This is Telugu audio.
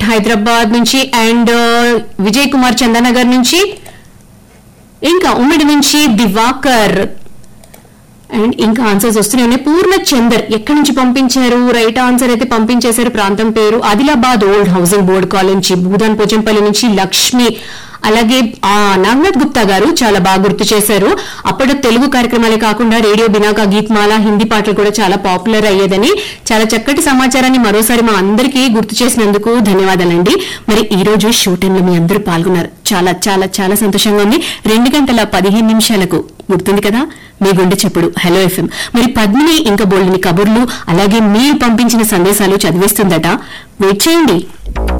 హైదరాబాద్ నుంచి అండ్ విజయ్ కుమార్ చందానగర్ నుంచి ఇంకా ఉమ్మిడి నుంచి దివాకర్ అండ్ ఇంకా ఆన్సర్స్ వస్తూనే ఉన్నాయి పూర్ణ చందర్ ఎక్కడి నుంచి పంపించారు రైట్ ఆన్సర్ అయితే పంపించేశారు ప్రాంతం పేరు Adilabad old housing board college నుంచి భూదాన్ పోచంపల్లి నుంచి లక్ష్మి అలాగే ఆ నాగనాథ్ గుప్తా గారు చాలా బాగా గుర్తు చేశారు అప్పుడు తెలుగు కార్యక్రమాలే కాకుండా రేడియో బినాకా గీత్మాల హిందీ పాటలు కూడా చాలా పాపులర్ అయ్యేదని చాలా చక్కటి సమాచారాన్ని మరోసారి మా అందరికీ గుర్తు చేసినందుకు ధన్యవాదాలండి మరి ఈ రోజు షో టైంలో మీ అందరూ పాల్గొన్నారు చాలా చాలా చాలా సంతోషంగా ఉంది రెండు గంటల పదిహేను నిమిషాలకు గుర్తుంది కదా మీ గుండె చెప్పుడు హలో ఎఫ్ఎం మరి పద్మిని ఇంకా బోల్డ్ని కబుర్లు అలాగే మీరు పంపించిన సందేశాలు చదివేస్తుందట వెయిట్ చేయండి